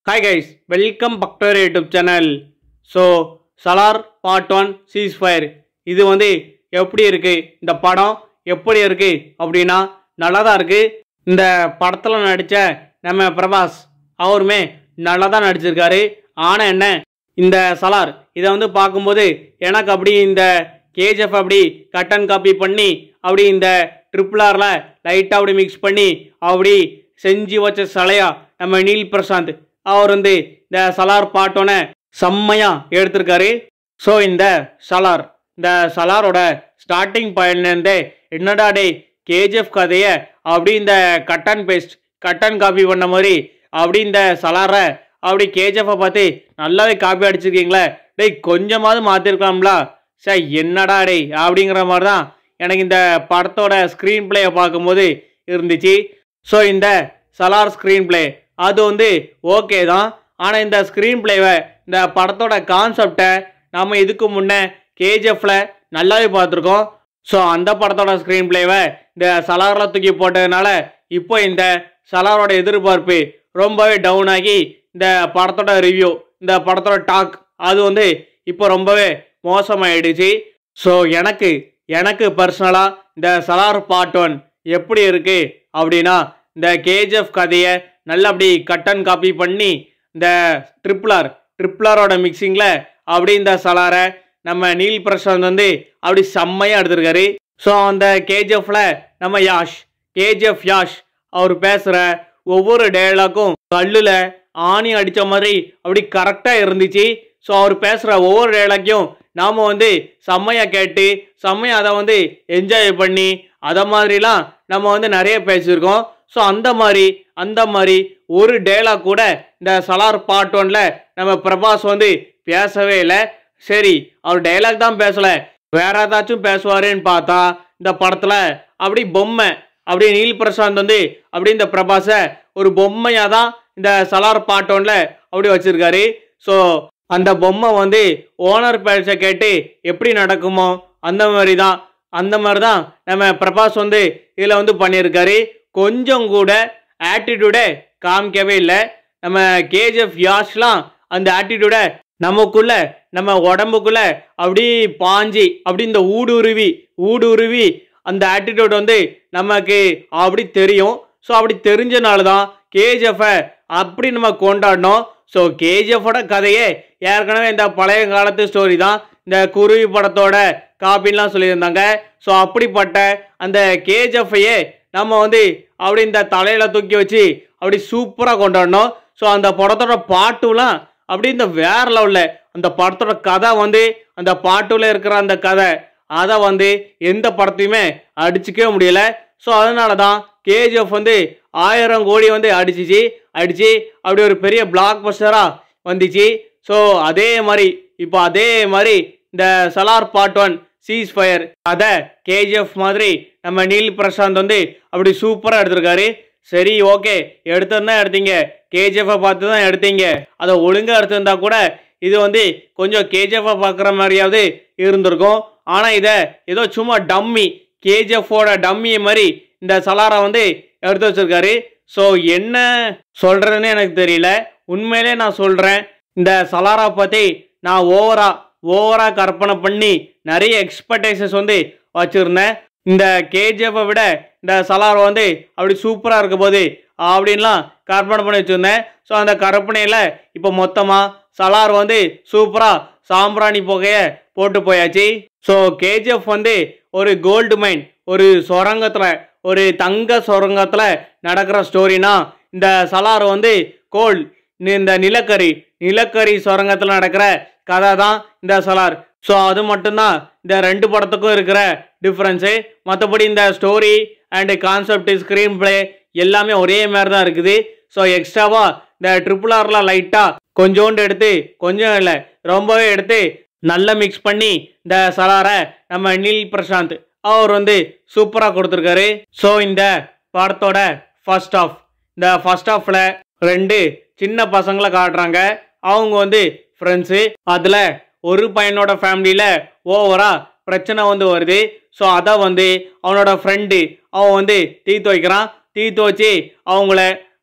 hi guys welcome back to YouTube channel so Salaar part one ceasefire இது வந்து எப்படி இருக்கு இந்த படம் எப்படி இருக்கு அப்படின்னா நல்லா தான் இருக்கு இந்த படத்தில் நடித்த நம்ம பிரபாஸ் அவருமே நல்லா தான் நடிச்சிருக்காரு ஆனால் என்ன இந்த சலார் இதை வந்து பார்க்கும்போது எனக்கு அப்படி இந்த கேஜிஎஃப் அப்படி கட் அண்ட் காப்பி பண்ணி அப்படி இந்த ட்ரிபிள் ஆரில் லைட்டாக அப்படி மிக்ஸ் பண்ணி அப்படி செஞ்சு வச்ச சிலையா நம்ம நீல் பிரசாந்த் அவர் வந்து இந்த சலார் பாட்டோன செம்மையா எடுத்திருக்காரு ஸோ இந்த சலார் இந்த சலாரோட ஸ்டார்டிங் பாயிண்ட்லேருந்தே என்னடா டே கேஜிஎஃப் கதையை அப்படி இந்த cut and paste cut and copy பண்ண மாதிரி அப்படி இந்த சலாரை அப்படி கேஜிஎஃப்பை பார்த்து நல்லாவே காப்பி அடிச்சிருக்கீங்களே டேய் கொஞ்சமாவது மாற்றிருக்கலாம்ல சார் என்னடா டேய் அப்படிங்கிற மாதிரி தான் எனக்கு இந்த படத்தோட ஸ்க்ரீன் பிளேயை பார்க்கும்போது இருந்துச்சு ஸோ இந்த சலார் ஸ்க்ரீன் பிளே அது வந்து ஓகே தான் ஆனால் இந்த ஸ்க்ரீன் பிளேவை இந்த படத்தோட கான்செப்டை நம்ம இதுக்கு முன்னே கேஜிஎஃப்ல நல்லாவே பார்த்துருக்கோம் ஸோ அந்த படத்தோட ஸ்க்ரீன் பிளேவை இந்த சலாரில் தூக்கி போட்டதுனால இப்போ இந்த சலாரோட எதிர்பார்ப்பு ரொம்பவே டவுன் ஆகி இந்த படத்தோட ரிவ்யூ இந்த படத்தோட டாக் அது வந்து இப்போ ரொம்பவே மோசமாயிடுச்சு ஸோ எனக்கு எனக்கு பர்சனலாக இந்த சலார் பார்ட் ஒன் எப்படி இருக்கு அப்படின்னா இந்த கேஜிஎஃப் கதையை நல்லா அப்படி கட் அண்ட் காப்பி பண்ணி இந்த ட்ரிப்ளார் ட்ரிப்ளாரோட மிக்சிங்கில் அப்படி இந்த சலாரை நம்ம நீல் பிரசாந்த் வந்து அப்படி செம்மையாக எடுத்திருக்காரு ஸோ அந்த கேஜிஎஃப்ல நம்ம யாஷ் கேஜிஎஃப் யாஷ் அவர் பேசுகிற ஒவ்வொரு டயலாக்கும் கல்லில் ஆணி அடித்த மாதிரி அப்படி கரெக்டாக இருந்துச்சு ஸோ அவர் பேசுகிற ஒவ்வொரு டயலாக்கையும் நாம் வந்து செம்மையாக கேட்டு செம்மையாக அதை வந்து என்ஜாய் பண்ணி அதை மாதிரிலாம் நம்ம வந்து நிறைய பேசியிருக்கோம் ஸோ அந்த மாதிரி அந்த மாதிரி ஒரு டயலாக் கூட இந்த சலார் பார்ட் ஒன்ல நம்ம பிரபாஸ் வந்து பேசவே இல்லை சரி அவர் டயலாக் தான் பேசல வேற ஏதாச்சும் பேசுவாருன்னு பார்த்தா இந்த படத்துல அப்படி பொம்மை அப்படி நீல் பிரசாந்த் வந்து அப்படி இந்த பிரபாஸை ஒரு பொம்மையாக தான் இந்த சலார் பார்ட் ஒன்ல அப்படி வச்சிருக்காரு ஸோ அந்த பொம்மை வந்து ஓனர் பேச்சை கேட்டு எப்படி நடக்குமோ அந்த மாதிரி தான் அந்த மாதிரி தான் நம்ம பிரபாஸ் வந்து இதில் வந்து பண்ணியிருக்காரு கொஞ்சம் கூட ஆட்டிடியூடை காமிக்கவே இல்லை நம்ம கேஜிஎஃப் யாஷ்லாம் அந்த ஆட்டிடியூடை நமக்குள்ள நம்ம உடம்புக்குள்ள அப்படி பாஞ்சி அப்படி இந்த ஊடுருவி ஊடுருவி அந்த ஆட்டிடியூட் வந்து நமக்கு அப்படி தெரியும் ஸோ அப்படி தெரிஞ்சனால தான் கேஜிஎஃப்பை அப்படி நம்ம கொண்டாடினோம் ஸோ கேஜிஎஃபோட கதையே ஏற்கனவே இந்த பழைய காலத்து ஸ்டோரி தான் இந்த குருவி படத்தோட காப்பின்லாம் சொல்லியிருந்தாங்க ஸோ அப்படிப்பட்ட அந்த கேஜிஎஃப்ஐயே நம்ம வந்து அப்படி இந்த தலையில தூக்கி வச்சு அப்படி சூப்பராக கொண்டாடினோம் ஸோ அந்த படத்தோட பாட்டுலாம் அப்படி இந்த வேற லெவலில் அந்த படத்தோட கதை வந்து அந்த பாட்டுல இருக்கிற அந்த கதை அதை வந்து எந்த படத்தையுமே அடிச்சுக்கவே முடியல ஸோ அதனால தான் கேஜிஎஃப் வந்து ஆயிரம் கோடி வந்து அடிச்சிச்சு அடிச்சு அப்படி ஒரு பெரிய பிளாக் பஸ்டராக வந்துச்சு ஸோ அதே மாதிரி இப்போ அதே மாதிரி இந்த Salaar part one ceasefire அதை கேஜிஎஃப் மாதிரி நம்ம நீல் பிரசாந்த் வந்து அப்படி சூப்பராக எடுத்திருக்காரு சரி ஓகே எடுத்திருந்தா எடுத்தீங்க கேஜிஎஃப்பை பார்த்து தான் எடுத்தீங்க அதை ஒழுங்காக எடுத்திருந்தா கூட இது வந்து கொஞ்சம் கேஜிஎஃப்பை பார்க்குற மாதிரியாவது இருந்திருக்கும் ஆனால் இதை ஏதோ சும்மா டம்மி கேஜிஎஃப்போட டம்மி மாதிரி இந்த சலாரை வந்து எடுத்து வச்சிருக்காரு ஸோ என்ன சொல்கிறதுன்னு எனக்கு தெரியல உண்மையிலே நான் சொல்கிறேன் இந்த சலாரா பற்றி நான் ஓவரா ஓவரா கற்பனை பண்ணி நிறைய எக்ஸ்பெக்டேஷன்ஸ் வந்து வச்சுருந்தேன் இந்த கேஜிஎஃப்பை விட இந்த சலார் வந்து அப்படி சூப்பராக இருக்க போது அப்படின்லாம் கற்பனை பண்ணி வச்சுருந்தேன் ஸோ அந்த கற்பனையில் இப்போ மொத்தமாக சலார் வந்து சூப்பராக சாம்பிராணி புகையை போட்டு போயாச்சு ஸோ கேஜிஎஃப் வந்து ஒரு கோல்டு மைன் ஒரு சுரங்கத்தில் ஒரு தங்க சுரங்கத்தில் நடக்கிற ஸ்டோரினா இந்த சலார் வந்து கோல் இந்த நிலக்கரி நிலக்கரி சுரங்கத்தில் நடக்கிற கதை தான் இந்த சலார் ஸோ அது மட்டும்தான் இந்த ரெண்டு படத்துக்கும் இருக்கிற டிஃப்ரென்ஸு மற்றபடி இந்த story and concept screenplay எல்லாமே ஒரே மாதிரி தான் இருக்குது ஸோ எக்ஸ்ட்ராவாக இந்த ட்ரிபிள் ஆர்லாம் லைட்டாக கொஞ்சோண்டு எடுத்து கொஞ்சம் இல்லை ரொம்பவே எடுத்து நல்லா மிக்ஸ் பண்ணி இந்த சலாரை நம்ம நீல் பிரசாந்த் அவர் வந்து சூப்பராக கொடுத்துருக்காரு ஸோ இந்த படத்தோட ஃபர்ஸ்ட் ஆஃப் இந்த ஃபர்ஸ்ட் ஆஃபில் ரெண்டு சின்ன பசங்களை காட்டுறாங்க அவங்க வந்து ஃப்ரெண்ட்ஸு அதில் ஒரு பையனோட ஃபேமிலியில் ஓவராக பிரச்சனை வந்து வருது ஸோ அதை வந்து அவனோட ஃப்ரெண்டு அவன் வந்து தீர்த்து வைக்கிறான் தீர்த்து வச்சு அவங்கள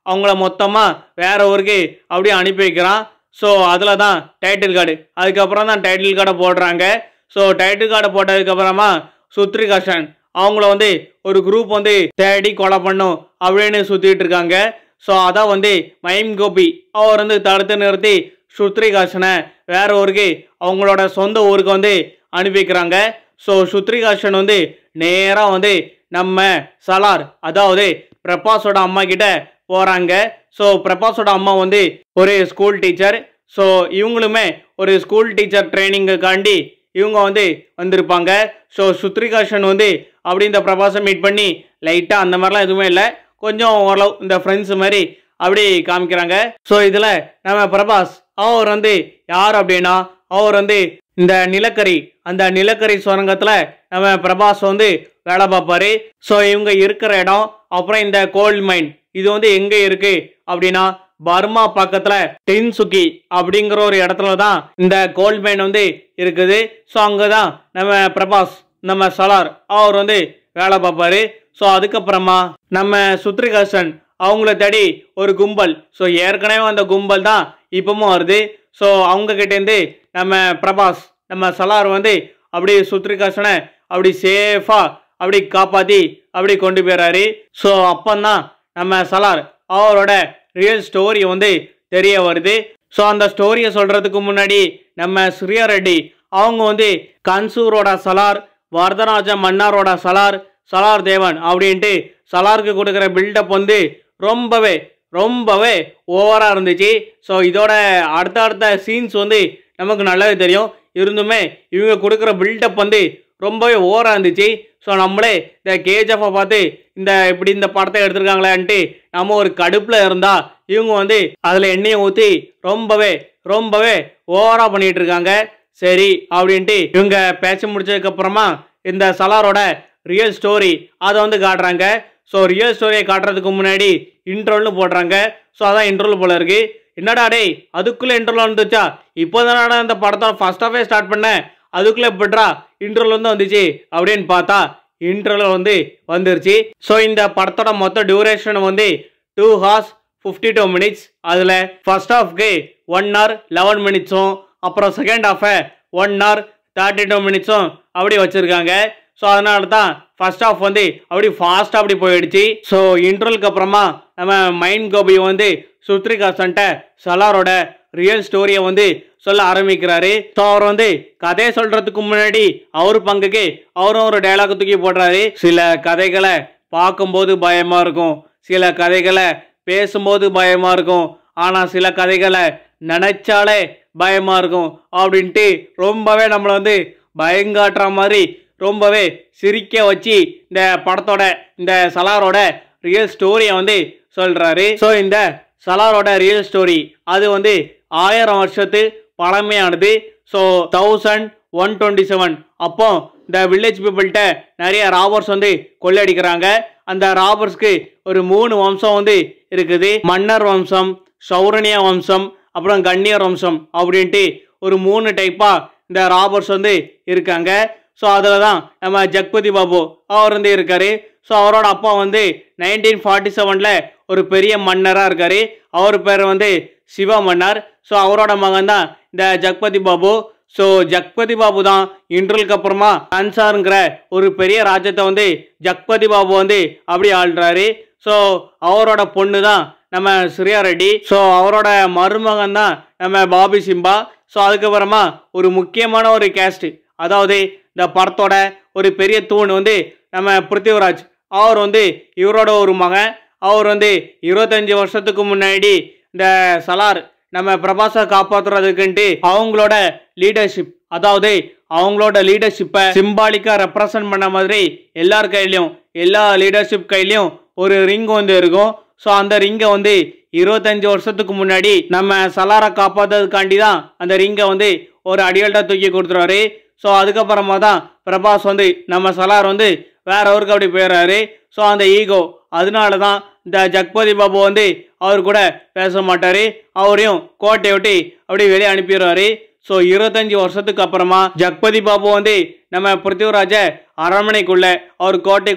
அவங்கள மொத்தமாக வேற ஊருக்கு அப்படியே அனுப்பி வைக்கிறான் ஸோ அதில் தான் டைட்டில் கார்டு அதுக்கப்புறம் தான் டைட்டில் கார்டை போடுறாங்க ஸோ டைட்டில் கார்டை போட்டதுக்கப்புறமா சுத்ரிகாஷன் அவங்கள வந்து ஒரு குரூப் வந்து தேடி கொலை பண்ணும் அப்படின்னு சுற்றிட்டு இருக்காங்க ஸோ அதான் வந்து மைம் கோபி அவர் வந்து தடுத்து நிறுத்தி சுத்ரிகாஷனை வேற ஊருக்கு அவங்களோட சொந்த ஊருக்கு வந்து அனுப்பி வைக்கிறாங்க ஸோ சுத்ரிகாஷன் வந்து நேராக வந்து நம்ம சலார் அதாவது பிரபாஸோட அம்மா கிட்ட போகிறாங்க ஸோ பிரபாஸோட அம்மா வந்து ஒரு ஸ்கூல் டீச்சர் ஸோ இவங்களுமே ஒரு ஸ்கூல் டீச்சர் ட்ரைனிங்குக்காண்டி இவங்க வந்து வந்திருப்பாங்க ஸோ சுத்ரிகாஷன் வந்து அப்படி இந்த பிரபாஸை மீட் பண்ணி லைட்டாக அந்த மாதிரிலாம் எதுவுமே இல்லை கொஞ்சம் ஓரளவு இந்த ஃப்ரெண்ட்ஸ் மாதிரி அப்படி காமிக்கிறாங்க ஸோ இதில் நம்ம பிரபாஸ் அவர் வந்து யார் அப்படின்னா அவர் வந்து இந்த நிலக்கரி அந்த நிலக்கரி சுரங்கத்தில் நம்ம பிரபாஸ் வந்து வேலை பார்ப்பாரு ஸோ இவங்க இருக்கிற இடம் அப்புறம் இந்த கோல்ட் மைன் இது வந்து எங்கே இருக்கு அப்படின்னா பர்மா பக்கத்துல டென்சுக்கி அப்படிங்கிற ஒரு இடத்துல தான் இந்த கோல்ட் மைன் வந்து இருக்குது ஸோ அங்கே தான் நம்ம பிரபாஸ் நம்ம சலார் அவர் வந்து வேலை பார்ப்பாரு ஸோ அதுக்கப்புறமா நம்ம சுத்ரிகாசன் அவங்கள தேடி ஒரு கும்பல் ஸோ ஏற்கனவே அந்த கும்பல் தான் இப்பவும் வருது ஸோ அவங்க கிட்டேருந்து நம்ம பிரபாஸ் நம்ம சலார் வந்து அப்படி சுத்ரிகாசனை அப்படி சேஃபாக அப்படி காப்பாற்றி அப்படி கொண்டு போயிறாரு ஸோ அப்பந்தான் நம்ம சலார் அவரோட ரியல் ஸ்டோரி வந்து தெரிய வருது ஸோ அந்த ஸ்டோரியை சொல்கிறதுக்கு முன்னாடி நம்ம ஸ்ரீயா ரெட்டி அவங்க வந்து கன்சூரோட சலார் வரதராஜ மன்னாரோட சலார் சலார் தேவன் அப்படின்ட்டு சலாருக்கு கொடுக்குற பில்டப் வந்து ரொம்பவே ரொம்பவே ஓவராக இருந்துச்சு ஸோ இதோட அடுத்த அடுத்த சீன்ஸ் வந்து நமக்கு நல்லாவே தெரியும் இருந்துமே இவங்க கொடுக்குற பில்டப் வந்து ரொம்பவே ஓவராக இருந்துச்சு ஸோ நம்மளே இந்த கேஜிஎஃப்பை பார்த்து இந்த இப்படி இந்த படத்தை எடுத்திருக்காங்களேன்ட்டு நம்ம ஒரு கடுப்பில் இருந்தால் இவங்க வந்து அதில் எண்ணெயை ஊற்றி ரொம்பவே ரொம்பவே ஓவராக பண்ணிட்டு இருக்காங்க சரி அப்படின்ட்டு இவங்க பேச்ச முடிச்சதுக்கப்புறமா இந்த சலாரோட ரியல் ஸ்டோரி அதை வந்து காட்டுறாங்க ஸோ ரியல் ஸ்டோரியை காட்டுறதுக்கு முன்னாடி இன்ட்ரோல்னு போடுறாங்க ஸோ அதான் இன்ட்ரோல் போல இருக்கு என்னடா டேய் அதுக்குள்ளே இன்ட்ரோல் வந்துச்சா இப்போ தானடா இந்த படத்தை ஃபர்ஸ்ட் ஆஃபே ஸ்டார்ட் பண்ணேன் அதுக்குள்ளே எப்படிரா இன்ட்ரோல் வந்து வந்துச்சு அப்படின்னு பார்த்தா இன்ட்ரோல் வந்து வந்துருச்சு ஸோ இந்த படத்தோட மொத்த டியூரேஷன் வந்து two hours fifty two minutes அதில் ஃபர்ஸ்ட் ஹாஃப்க்கு ஒன் ஹவர் லெவன் மினிட்ஸும் அப்புறம் செகண்ட் ஹாஃபை ஒன் ஹவர் தேர்ட்டி டூ மினிட்ஸும் அப்படி வச்சுருக்காங்க ஸோ அதனால தான் ஃபர்ஸ்ட் ஹாஃப் வந்து அப்படி ஃபாஸ்ட்டாக அப்படி போயிடுச்சு ஸோ இன்ட்ரோலுக்கு அப்புறமா நம்ம மைண்ட் கோபி வந்து சுத்ரிகாசன்ட்ட சலாரோட ரியல் ஸ்டோரியை வந்து சொல்ல ஆரம்பிக்கிறாரு ஸோ அவர் வந்து கதையை சொல்றதுக்கு முன்னாடி அவர் பங்குக்கு அவரும் ஒரு டைலாக் தூக்கி போடுறாரு சில கதைகளை பார்க்கும்போது பயமா இருக்கும் சில கதைகளை பேசும்போது பயமா இருக்கும் ஆனா சில கதைகளை நினைச்சாலே பயமா இருக்கும் அப்படின்ட்டு ரொம்பவே நம்மளை வந்து பயங்காட்டுற மாதிரி ரொம்பவே சிரிக்க வச்சு இந்த படத்தோட இந்த சலாரோட ரியல் ஸ்டோரியை வந்து சொல்றாரு ஸோ இந்த சலாரோட ரியல் ஸ்டோரி அது வந்து ஆயிரம் வருஷத்து பழமையானது so thousand one twenty seven அப்போ இந்த வில்லேஜ் பீப்புள்கிட்ட நிறைய ராபர்ஸ் வந்து கொள்ளையடிக்கிறாங்க அந்த ராபர்ஸ்க்கு ஒரு மூணு வம்சம் வந்து இருக்குது மன்னர் வம்சம் சௌரணிய வம்சம் அப்புறம் கண்ணியர் வம்சம் அப்படின்ட்டு ஒரு மூணு டைப்பாக இந்த ராபர்ஸ் வந்து இருக்காங்க ஸோ அதில் தான் நம்ம ஜக்பதி பாபு அவர் வந்து இருக்காரு ஸோ அவரோட அப்பா வந்து நைன்டீன் ஃபார்ட்டி செவனில் ஒரு பெரிய மன்னராக இருக்காரு அவர் பேர் வந்து சிவ மன்னர் ஸோ அவரோட மகன் தான் இந்த ஜக்பதி பாபு ஸோ ஜக்பதி பாபு தான் இன்டர்வலுக்கு அப்புறமா கன்சாருங்கிற ஒரு பெரிய ராஜ்யத்தை வந்து ஜக்பதி பாபு வந்து அப்படி ஆள்றாரு ஸோ அவரோட பொண்ணு தான் நம்ம ஸ்ரீயா ரெட்டி ஸோ அவரோட மருமகன் தான் நம்ம பாபி சிம்பா ஸோ அதுக்கப்புறமா ஒரு முக்கியமான ஒரு கேஸ்ட் அதாவது இந்த படத்தோட ஒரு பெரிய தூண் வந்து நம்ம பிருத்திவிராஜ் அவர் வந்து இவரோட ஒரு மகன் அவர் வந்து இருபத்தஞ்சி வருஷத்துக்கு முன்னாடி இந்த சலார் நம்ம பிரபாசை காப்பாத்துறதுக்குன்ட்டு அவங்களோட லீடர்ஷிப் அதாவது அவங்களோட லீடர்ஷிப்பை சிம்பாலிக்கா ரெப்ரசன்ட் பண்ண மாதிரி எல்லார் கையிலையும் எல்லா லீடர்ஷிப் கையிலையும் ஒரு ரிங் வந்து இருக்கும் ஸோ அந்த ரிங்கை வந்து இருபத்தஞ்சு வருஷத்துக்கு முன்னாடி நம்ம சலாரை காப்பாத்துறதுக்காண்டி தான் அந்த ரிங்கை வந்து ஒரு அடியல்ட்டா தூக்கி கொடுத்துருவாரு ஸோ அதுக்கப்புறமா தான் பிரபாஸ் வந்து நம்ம சலார் வந்து வேற ஊருக்கு அப்படி போயிடுறாரு ஸோ அந்த ஈகோ அதனால தான் இந்த ஜக்பதி பாபு வந்து அவர் கூட பேச மாட்டாரு அவரையும் கோட்டை விட்டு அப்படி வெளியே அனுப்பிடுவாரு ஸோ இருபத்தஞ்சி வருஷத்துக்கு அப்புறமா ஜக்பதி பாபு வந்து நம்ம பிருத்திவிராஜ அரண்மனைக்குள்ள அவர் கோட்டைக்குள்ள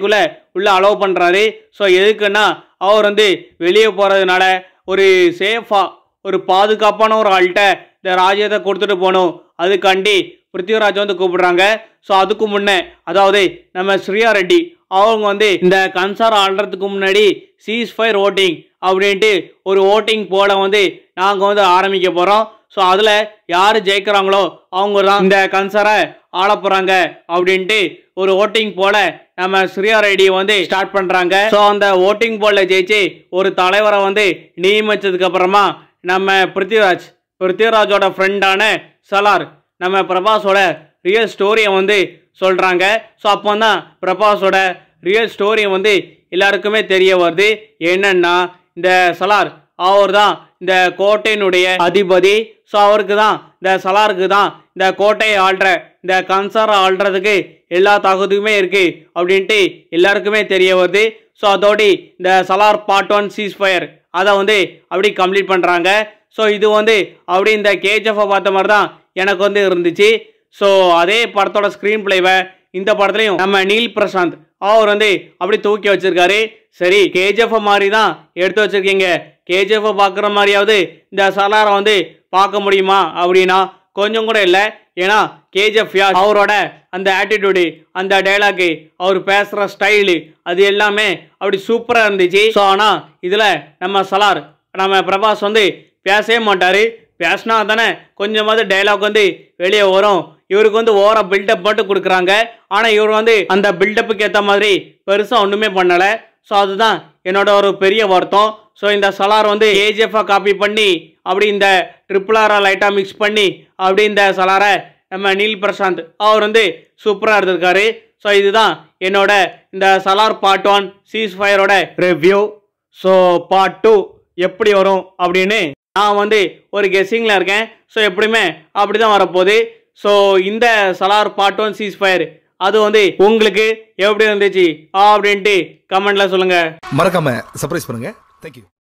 உள்ள அலோவ் பண்ணுறாரு ஸோ எதுக்குன்னா அவர் வந்து வெளியே போகிறதுனால ஒரு சேஃபாக ஒரு பாதுகாப்பான ஒரு ஆள்கிட்ட இந்த ராஜ்யத்தை கொடுத்துட்டு போகணும் அதுக்காண்டி பிருத்திவிராஜ் வந்து கூப்பிடுறாங்க ஸோ அதுக்கு முன்னே அதாவது நம்ம ஸ்ரீயா ரெட்டி அவங்க வந்து இந்த கன்சார் ஆடுறதுக்கு முன்னாடி சீஸ் ஃபயர் ஓட்டிங் அப்படின்ட்டு ஒரு ஓட்டிங் போல வந்து நாங்கள் வந்து ஆரம்பிக்க போகிறோம் ஸோ அதில் யார் ஜெயிக்கிறாங்களோ அவங்க தான் இந்த கன்சரை ஆள போகிறாங்க அப்படின்ட்டு ஒரு ஓட்டிங் போல நம்ம ஸ்ரீயா ரெட்டி வந்து ஸ்டார்ட் பண்ணுறாங்க ஸோ அந்த ஓட்டிங் போல ஜெயிச்சு ஒரு தலைவரை வந்து நியமிச்சதுக்கு அப்புறமா நம்ம பிருத்திவிராஜ் பிருத்திவிராஜோட ஃப்ரெண்டான சலார் நம்ம பிரபாஸோட ரியல் ஸ்டோரியை வந்து சொல்கிறாங்க ஸோ அப்போ தான் பிரபாஸோட ரியல் ஸ்டோரி வந்து எல்லாருக்குமே தெரிய வருது என்னன்னா இந்த சலார் அவர் தான் இந்த கோட்டையினுடைய அதிபதி ஸோ அவருக்கு தான் இந்த சலாருக்கு தான் இந்த கோட்டையை ஆள்ற இந்த கன்சாரை ஆள்றதுக்கு எல்லா தகுதியுமே இருக்கு அப்படின்ட்டு எல்லாருக்குமே தெரிய வருது ஸோ அதோடி இந்த Salaar part one ceasefire அதை வந்து அப்படி கம்ப்ளீட் பண்ணுறாங்க ஸோ இது வந்து அப்படி இந்த கேஜிஎஃப்பை பார்த்த மாதிரி தான் எனக்கு வந்து இருந்துச்சு ஸோ அதே படத்தோட ஸ்க்ரீன் பிளேவை இந்த படத்துலையும் நம்ம நீல் பிரசாந்த் அவர் வந்து அப்படி தூக்கி வச்சிருக்காரு சரி கேஜிஎஃப் மாதிரி தான் எடுத்து வச்சிருக்கீங்க கேஜிஎஃப் பார்க்குற மாதிரியாவது இந்த சலாரை வந்து பார்க்க முடியுமா அப்படின்னா கொஞ்சம் கூட இல்லை ஏன்னா கேஜிஎஃப் யார் அவரோட அந்த ஆட்டிடியூடு அந்த டைலாக்கு அவர் பேசுகிற ஸ்டைலு அது எல்லாமே அப்படி சூப்பராக இருந்துச்சு ஸோ ஆனால் இதில் நம்ம சலார் நம்ம பிரபாஸ் வந்து பேசவே மாட்டார் பேசினா தானே கொஞ்சமாவது டைலாக் வந்து வெளியே வரும் இவருக்கு வந்து ஓர பில்டப் மட்டும் கொடுக்குறாங்க ஆனால் இவர் வந்து அந்த பில்டப்புக்கு ஏற்ற மாதிரி பெருசாக ஒன்றுமே பண்ணலை ஸோ அதுதான் என்னோட ஒரு பெரிய வருத்தம் ஸோ இந்த சலார் வந்து ஏஜிஎஃபாக காப்பி பண்ணி அப்படி இந்த ட்ரிபிள் ஆரை லைட்டாக மிக்ஸ் பண்ணி அப்படி இந்த சலாரை நம்ம நீல் பிரசாந்த் அவர் வந்து சூப்பராக இருந்திருக்காரு ஸோ இதுதான் என்னோட இந்த சலார் பார்ட் ஒன் சீஸ் ஃபயரோட ரிவ்யூ ஸோ பார்ட் டூ எப்படி வரும் அப்படின்னு நான் வந்து ஒரு கெஸ்ஸிங்கில் இருக்கேன் ஸோ எப்படியுமே அப்படி தான் வரப்போகுது ஸோ இந்த Salaar part one ceasefire அது வந்து உங்களுக்கு எப்படி இருந்துச்சு அப்படின்ட்டு கமெண்ட்ல சொல்லுங்கள் மறக்காம சர்ப்ரைஸ் பண்ணுங்க தேங்க்யூ